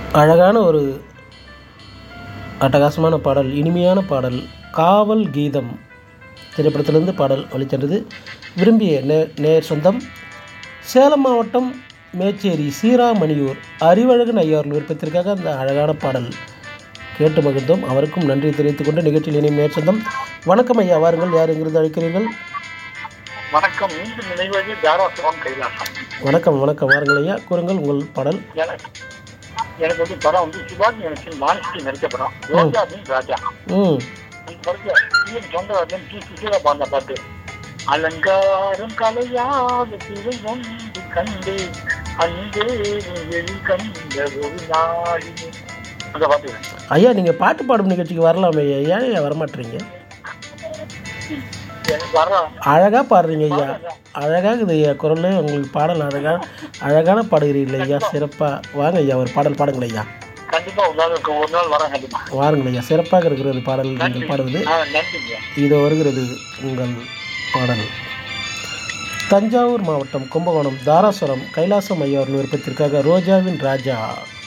அழகான ஒரு அட்டகாசமான பாடல் இனிமையான பாடல் காவல் கீதம் திரைப்படத்திலிருந்து பாடல் வழிச்சென்றது விரும்பிய நே நேர் சொந்தம் சேலம் மாவட்டம் மேச்சேரி சீராமணியூர் அறிவழகன் ஐயார் விருப்பத்திற்காக அந்த அழகான பாடல் கேட்டு மகிழ்ந்தோம் அவருக்கும் நன்றி தெரிவித்துக் கொண்டு நிகழ்ச்சியில் இணையும் நேர் சொந்தம் வணக்கம் ஐயா வாருங்கள் யார் எங்கிருந்து அழைக்கிறீர்கள் வணக்கம் மீண்டும் நினைவது தாராசுரம் கைலாசம் வணக்கம் வணக்கம் வாருங்கள் ஐயா கூறுங்கள் உங்கள் பாடல் எனக்கு எனக்கு வந்து படம் வந்து சிவாஜி கணேசன் மானிஷ்டி நடித்த படம் ரோஜா பின் ராஜா ம் அந்த படத்துல டிஎம் சௌந்தரராஜன் டி சுசீலா பாடின பாட்டு அலங்காரம் கலையாத திரை ஒன்று கண்டே அன்பே வெளி கண்ட ஒரு நாளிலே அந்த பாட்டு ஐயா நீங்கள் பாட்டு பாடும் நிகழ்ச்சிக்கு வரலாமே ஐயா ஏன் ஐயா வரமாட்டீங்க எனக்கு வர அழகாக பாடுறீங்க ஐயா அழகாக இது ஐயா குரல் உங்களுக்கு பாடல் அழகாக அழகான பாடுகிறீர்கள் ஐயா சிறப்பாக வாங்க ஐயா ஒரு பாடல் பாடுங்கள் ஐயா கண்டிப்பா ஒரு நாள் இருக்கு, ஒரு நாள் வரேன் கண்டிப்பா வாருங்கள் ஐயா சிறப்பாக இருக்கிறது பாடல் நீங்கள் பாடுவது ஆ, நன்றிங்க இதோ வருகிறது உங்கள் பாடல் தஞ்சாவூர் மாவட்டம் கும்பகோணம் தாராசுரம் கைலாசம் ஐயா அவர்கள் விருப்பத்திற்காக ரோஜாவின் ராஜா